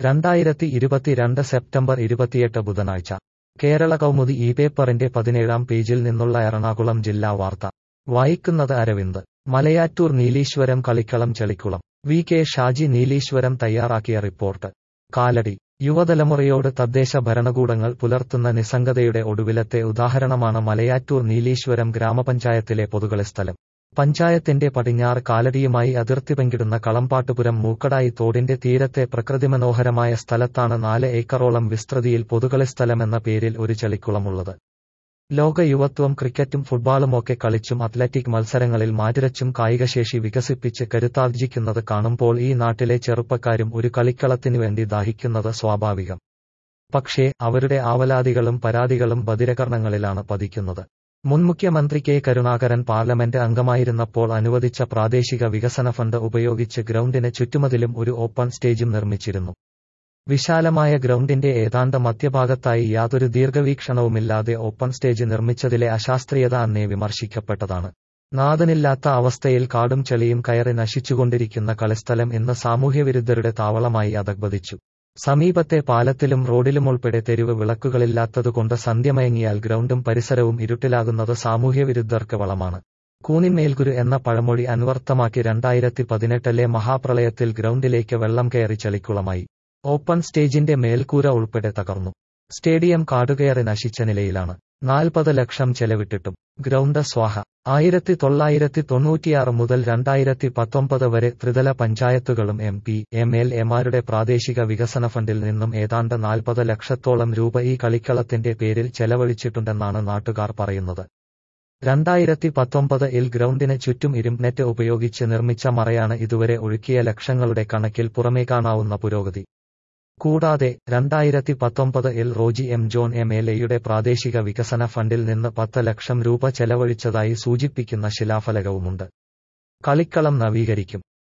രണ്ടായിരത്തി ഇരുപത്തിരണ്ട് സെപ്റ്റംബർ ഇരുപത്തിയെട്ട് ബുധനാഴ്ച കേരള കൗമുദി ഈ പേപ്പറിന്റെ പതിനേഴാം പേജിൽ നിന്നുള്ള എറണാകുളം ജില്ലാ വാർത്ത വായിക്കുന്നത് അരവിന്ദ് മലയാറ്റൂർ നീലീശ്വരം കളിക്കളം ചെളിക്കുളം വി കെ ഷാജി നീലീശ്വരം തയ്യാറാക്കിയ റിപ്പോർട്ട് കാലടി യുവതലമുറയോട് തദ്ദേശ ഭരണകൂടങ്ങൾ പുലർത്തുന്ന നിസ്സംഗതയുടെ ഒടുവിലത്തെ ഉദാഹരണമാണ് മലയാറ്റൂർ നീലീശ്വരം ഗ്രാമപഞ്ചായത്തിലെ പൊതുകളിസ്ഥലം പഞ്ചായത്തിന്റെ പടിഞ്ഞാറ് കാലടിയുമായി അതിർത്തി പങ്കിടുന്ന കളമ്പാട്ടുപുരം മൂക്കടായി തോടിന്റെ തീരത്തെ പ്രകൃതിമനോഹരമായ സ്ഥലത്താണ് നാല് ഏക്കറോളം വിസ്തൃതിയിൽ പൊതുകളിസ്ഥലമെന്ന പേരിൽ ഒരു ചെളിക്കുളമുള്ളത് ലോക യുവത്വം ക്രിക്കറ്റും ഫുട്ബോളുമൊക്കെ കളിച്ചും അത്ലറ്റിക് മത്സരങ്ങളിൽ മാറ്റിരച്ചും കായികശേഷി വികസിപ്പിച്ച് കരുത്താർജിക്കുന്നത് കാണുമ്പോൾ ഈ നാട്ടിലെ ചെറുപ്പക്കാരും ഒരു കളിക്കളത്തിനു വേണ്ടി ദാഹിക്കുന്നത് സ്വാഭാവികം പക്ഷേ അവരുടെ ആവലാതികളും പരാതികളും ബദിരകർണങ്ങളിലാണ് പതിക്കുന്നത് മുൻ മുഖ്യമന്ത്രി കെ കരുണാകരൻ പാർലമെന്റ് അംഗമായിരുന്നപ്പോൾ അനുവദിച്ച പ്രാദേശിക വികസന ഫണ്ട് ഉപയോഗിച്ച് ഗ്രൗണ്ടിന് ചുറ്റുമതിലും ഒരു ഓപ്പൺ സ്റ്റേജും നിർമ്മിച്ചിരുന്നു വിശാലമായ ഗ്രൗണ്ടിന്റെ ഏതാണ്ട് മധ്യഭാഗത്തായി യാതൊരു ദീർഘവീക്ഷണവുമില്ലാതെ ഓപ്പൺ സ്റ്റേജ് നിർമ്മിച്ചതിലെ അശാസ്ത്രീയത അന്നേ വിമർശിക്കപ്പെട്ടതാണ് നാഥനില്ലാത്ത അവസ്ഥയിൽ കാടും ചെളിയും കയറി നശിച്ചുകൊണ്ടിരിക്കുന്ന കളിസ്ഥലം ഇന്ന് സാമൂഹ്യവിരുദ്ധരുടെ താവളമായി അധഗ്ബദിച്ചു സമീപത്തെ പാലത്തിലും റോഡിലുമുൾപ്പെടെ തെരുവ് വിളക്കുകളില്ലാത്തതുകൊണ്ട് സന്ധ്യമയങ്ങിയാൽ ഗ്രൗണ്ടും പരിസരവും ഇരുട്ടിലാകുന്നത് സാമൂഹ്യവിരുദ്ധർക്ക് വളമാണ് കൂനിന്മേൽഗുരു എന്ന പഴമൊഴി അന്വർത്ഥമാക്കി രണ്ടായിരത്തി പതിനെട്ടിലെ മഹാപ്രളയത്തിൽ ഗ്രൗണ്ടിലേക്ക് വെള്ളം കയറി ചെളിക്കുളമായി ഓപ്പൺ സ്റ്റേജിന്റെ മേൽക്കൂര ഉൾപ്പെടെ തകർന്നു സ്റ്റേഡിയം കാടുകയറി നശിച്ച നിലയിലാണ് നാൽപ്പത് ലക്ഷം ചെലവിട്ടിട്ടും ഗ്രൗണ്ട് സ്വാഹ ആയിരത്തി തൊള്ളായിരത്തി തൊണ്ണൂറ്റിയാറ് മുതൽ രണ്ടായിരത്തി പത്തൊമ്പത് വരെ ത്രിതല പഞ്ചായത്തുകളും എം പി എം എൽ എമാരുടെ പ്രാദേശിക വികസന ഫണ്ടിൽ നിന്നും ഏതാണ്ട് നാൽപ്പത് ലക്ഷത്തോളം രൂപ ഈ കളിക്കളത്തിന്റെ പേരിൽ ചെലവഴിച്ചിട്ടുണ്ടെന്നാണ് നാട്ടുകാർ പറയുന്നത് രണ്ടായിരത്തി പത്തൊമ്പത് ഇൽ ഗ്രൗണ്ടിന് ചുറ്റും ഇരുംനെറ്റ് ഉപയോഗിച്ച് നിർമ്മിച്ച മറയാണ് ഇതുവരെ ഒഴുക്കിയ ലക്ഷങ്ങളുടെ കണക്കിൽ പുറമേ കാണാവുന്ന പുരോഗതി കൂടാതെ രണ്ടായിരത്തി പത്തൊമ്പത് ഇൽ Roji M John M L എയുടെ പ്രാദേശിക വികസന ഫണ്ടിൽ നിന്ന് പത്ത് ലക്ഷം രൂപ ചെലവഴിച്ചതായി സൂചിപ്പിക്കുന്ന ശിലാഫലകവുമുണ്ട് കളിക്കളം നവീകരിക്കും